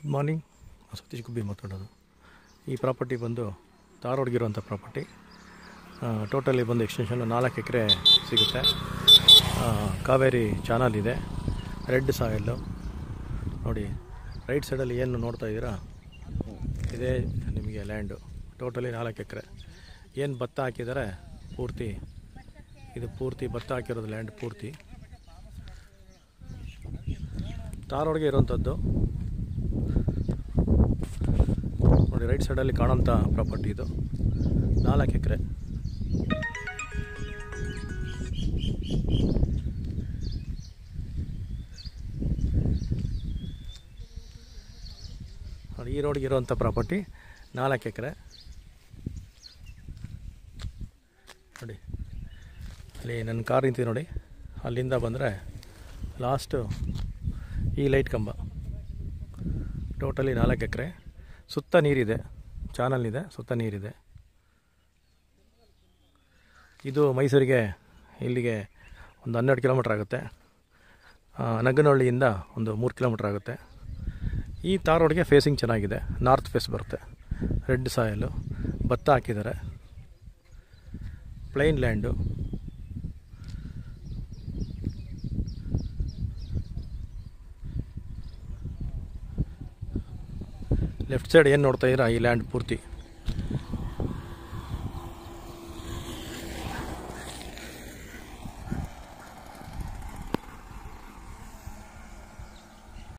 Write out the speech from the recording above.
good morning Satish ಗುಬ್ಬಿ ಮಾತಾಡೋದು ಈ property ಬಂದು ಧಾರವಾಡಗಿರುವಂಥ ಪ್ರಾಪರ್ಟಿ ಟೋಟಲಿ ಬಂದು ಎಕ್ಸ್ಟೆನ್ಷನ್ ನಾಲ್ಕು ಎಕರೆ ಸಿಗುತ್ತೆ ಆ, ಕಾವೇರಿ ಚಾನಲ್ ಇದೆ ರೆಡ್ ಸಾಯಿಲ್ಲು ನೋಡಿ ರೈಟ್ ಸೈಡಲ್ಲಿ ಏನು ನೋಡ್ತಾ ಇದ್ದೀರಾ ಇದೇ ನಿಮಗೆ ಲ್ಯಾಂಡು ಟೋಟಲಿ ನಾಲ್ಕು ಎಕರೆ ಏನು ಭತ್ತ ಹಾಕಿದ್ದಾರೆ ಪೂರ್ತಿ ಇದು ಪೂರ್ತಿ ಭತ್ತ ಹಾಕಿರೋದು ಲ್ಯಾಂಡ್ ಪೂರ್ತಿ ಧಾರವಾಡಗೆ ಇರೋವಂಥದ್ದು ನೋಡಿ ರೈಟ್ ಸೈಡಲ್ಲಿ ಕಾಣೋಂಥ ಪ್ರಾಪರ್ಟಿ ಇದು ನಾಲ್ಕು ಎಕರೆ ನೋಡಿ ಈ ರೋಡ್ಗೆ ಇರೋವಂಥ ಪ್ರಾಪರ್ಟಿ ನಾಲ್ಕು ಎಕರೆ ನೋಡಿ ಅಲ್ಲಿ ನನ್ನ ಕಾರ್ ನಿಂತಿದೆ ನೋಡಿ ಅಲ್ಲಿಂದ ಬಂದರೆ ಲಾಸ್ಟು ಈ ಲೈಟ್ ಕಂಬ ಟೋಟಲಿ ನಾಲ್ಕು ಎಕರೆ ಸುತ್ತ ನೀರಿದೆ ಚಾನಲ್ ಇದೆ ಸುತ್ತ ನೀರಿದೆ ಇದು ಮೈಸೂರಿಗೆ ಇಲ್ಲಿಗೆ ಒಂದು ಹನ್ನೆರಡು ಕಿಲೋಮೀಟ್ರ್ ಆಗುತ್ತೆ ಆ, ನಗ್ಗನಹಳ್ಳಿಯಿಂದ ಒಂದು ಮೂರು ಕಿಲೋಮೀಟ್ರ್ ಆಗುತ್ತೆ ಈ ತಾರ್ ರೋಡ್ಗೆ ಫೇಸಿಂಗ್ ಚೆನ್ನಾಗಿದೆ ನಾರ್ತ್ ಫೇಸ್ ಬರುತ್ತೆ ರೆಡ್ ಸಾಯಲು ಭತ್ತ ಹಾಕಿದ್ದಾರೆ ಪ್ಲೈನ್ ಲ್ಯಾಂಡು ಲೆಫ್ಟ್ ಸೈಡ್ ಏನು ನೋಡ್ತಾ ಇದ್ದೀರಾ ಈ ಲ್ಯಾಂಡ್ ಪೂರ್ತಿ